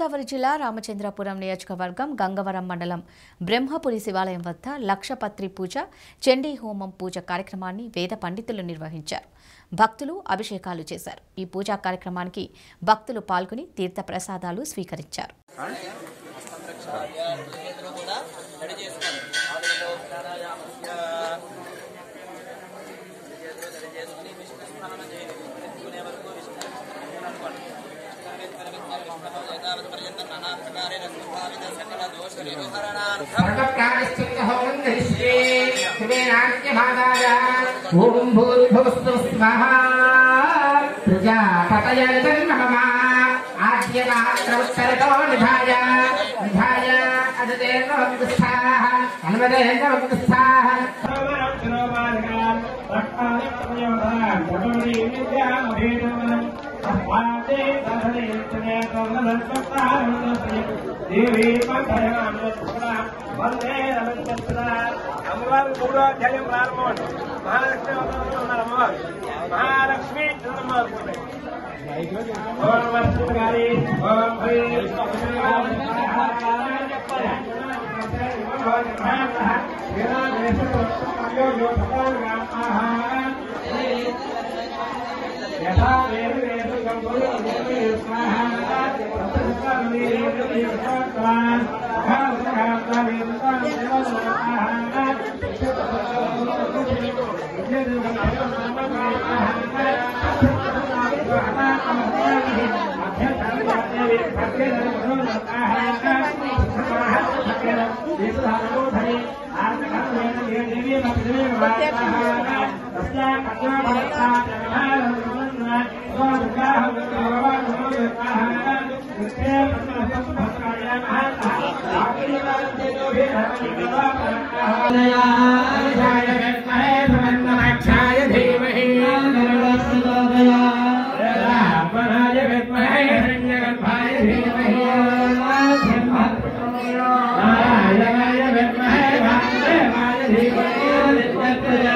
గోదావరి జిల్లా రామచంద్రపురం నియోజకవర్గం గంగవరం మండలం బ్రహ్మపురి శివాలయం వద్ద లక్షపత్రి పూజ చండీ హోమం పూజ కార్యక్రమాన్ని వేద పండితులు నిర్వహించారు భక్తులు అభిషేకాలు చేశారు ఈ పూజా కార్యక్రమానికి భక్తులు పాల్గొని తీర్థ ప్రసాదాలు స్వీకరించారు ఓం భూర్భువస్సు స్వహ ప్రజాపతయంతర్మమ ఆద్యమాత్రముత్తరతో నిధాయ నిధాయ అదదేవముస్థాః అన్వదేవముస్థాః దేవీ వందే అమ్మవారి మూడోధ్యాయం ప్రారంభం మహాలక్ష్మి అవతారంలో ఉన్నారు అమ్మవారు మహాలక్ష్మి అమ్మవారు ఓం వస్తు గారి ఓం భై యథా వేరు వేరు గంగులు ధన్యవాదాలు